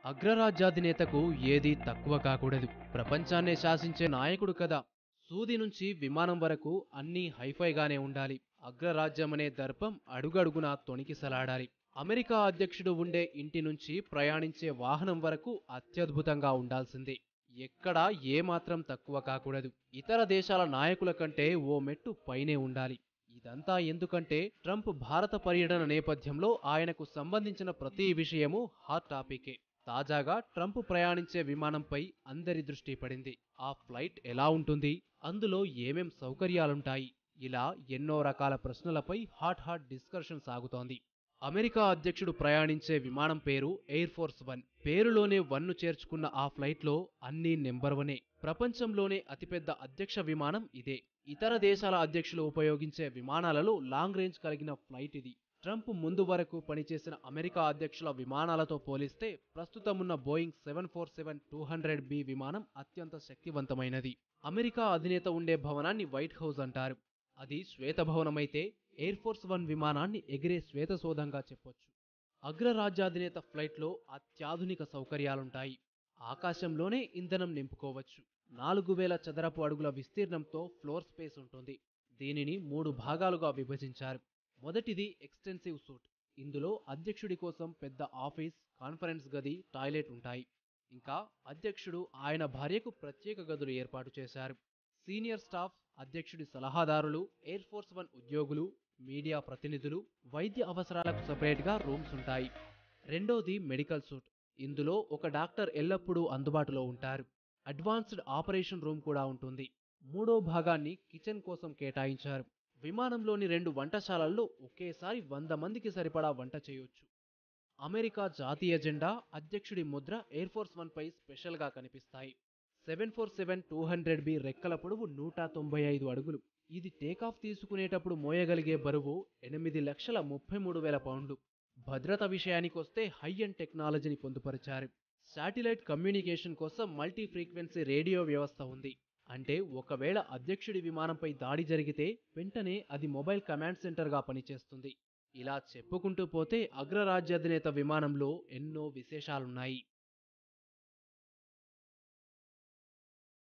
అగ్రరాజ్యాధినేతకు ఏదీ తక్కువ కాకూడదు ప్రపంచాన్నే శాసించే నాయకుడు కదా సూది నుంచి విమానం వరకు అన్నీ హైఫైగానే ఉండాలి అగ్రరాజ్యమనే దర్పం అడుగడుగునా తొణికిసలాడాలి అమెరికా అధ్యక్షుడు ఉండే ఇంటి నుంచి ప్రయాణించే వాహనం వరకు అత్యద్భుతంగా ఉండాల్సిందే ఎక్కడా ఏమాత్రం తక్కువ కాకూడదు ఇతర దేశాల నాయకుల కంటే ఓ మెట్టు పైనే ఉండాలి ఇదంతా ఎందుకంటే ట్రంప్ భారత పర్యటన నేపథ్యంలో ఆయనకు సంబంధించిన ప్రతి విషయము హాట్ టాపికే తాజాగా ట్రంప్ ప్రయాణించే విమానంపై అందరి దృష్టి పడింది ఆ ఫ్లైట్ ఎలా ఉంటుంది అందులో ఏమేం సౌకర్యాలుంటాయి ఇలా ఎన్నో రకాల ప్రశ్నలపై హాట్ హాట్ డిస్కషన్ సాగుతోంది అమెరికా అధ్యక్షుడు ప్రయాణించే విమానం పేరు ఎయిర్ ఫోర్స్ వన్ పేరులోనే వన్ను చేర్చుకున్న ఆ ఫ్లైట్లో అన్నీ నెంబర్ వనే ప్రపంచంలోనే అతిపెద్ద అధ్యక్ష విమానం ఇదే ఇతర దేశాల అధ్యక్షులు ఉపయోగించే విమానాలలో లాంగ్ రేంజ్ కలిగిన ఫ్లైట్ ఇది ట్రంప్ ముందు వరకు పనిచేసిన అమెరికా అధ్యక్షుల విమానాలతో పోలిస్తే ప్రస్తుతమున్న Boeing seven four seven two hundred B విమానం అత్యంత శక్తివంతమైనది అమెరికా అధినేత ఉండే భవనాన్ని వైట్ హౌస్ అంటారు అది శ్వేతభవనమైతే ఎయిర్ ఫోర్స్ వన్ విమానాన్ని ఎగిరే శ్వేతసోధంగా చెప్పొచ్చు అగ్రరాజ్యాధినేత ఫ్లైట్లో అత్యాధునిక సౌకర్యాలుంటాయి ఆకాశంలోనే ఇంధనం నింపుకోవచ్చు నాలుగు వేల చదరపు అడుగుల విస్తీర్ణంతో ఫ్లోర్ స్పేస్ ఉంటుంది దీనిని మూడు భాగాలుగా విభజించారు మొదటిది ఎక్స్టెన్సివ్ సూట్ ఇందులో అధ్యక్షుడి కోసం పెద్ద ఆఫీస్ కాన్ఫరెన్స్ గది టాయిలెట్ ఉంటాయి ఇంకా అధ్యక్షుడు ఆయన భార్యకు ప్రత్యేక గదులు ఏర్పాటు చేశారు సీనియర్ స్టాఫ్ అధ్యక్షుడి సలహాదారులు ఎయిర్ ఫోర్స్ వన్ ఉద్యోగులు మీడియా ప్రతినిధులు వైద్య అవసరాలకు సపరేట్గా రూమ్స్ ఉంటాయి రెండోది మెడికల్ సూట్ ఇందులో ఒక డాక్టర్ ఎల్లప్పుడూ అందుబాటులో ఉంటారు అడ్వాన్స్డ్ ఆపరేషన్ రూమ్ కూడా ఉంటుంది మూడో భాగాన్ని కిచెన్ కోసం కేటాయించారు విమానంలోని రెండు వంటశాలల్లో ఒకేసారి వంద మందికి సరిపడా వంట చేయొచ్చు అమెరికా జాతీయ జెండా అధ్యక్షుడి ముద్ర ఎయిర్ ఫోర్స్ వన్ పై స్పెషల్గా కనిపిస్తాయి seven four seven two hundred B రెక్కల పొడవు నూట తొంభై ఐదు అడుగులు ఇది టేకాఫ్ తీసుకునేటప్పుడు మోయగలిగే బరువు ఎనిమిది లక్షల ముప్పై మూడు వేల పౌండ్లు భద్రత విషయానికొస్తే హై అండ్ టెక్నాలజీని పొందుపరిచారు శాటిలైట్ కమ్యూనికేషన్ కోసం మల్టీ ఫ్రీక్వెన్సీ రేడియో వ్యవస్థ ఉంది అంటే ఒకవేళ అధ్యక్షుడి విమానంపై దాడి జరిగితే వెంటనే అది మొబైల్ కమాండ్ సెంటర్గా పనిచేస్తుంది ఇలా చెప్పుకుంటూ పోతే అగ్రరాజ్యాధినేత విమానంలో ఎన్నో విశేషాలున్నాయి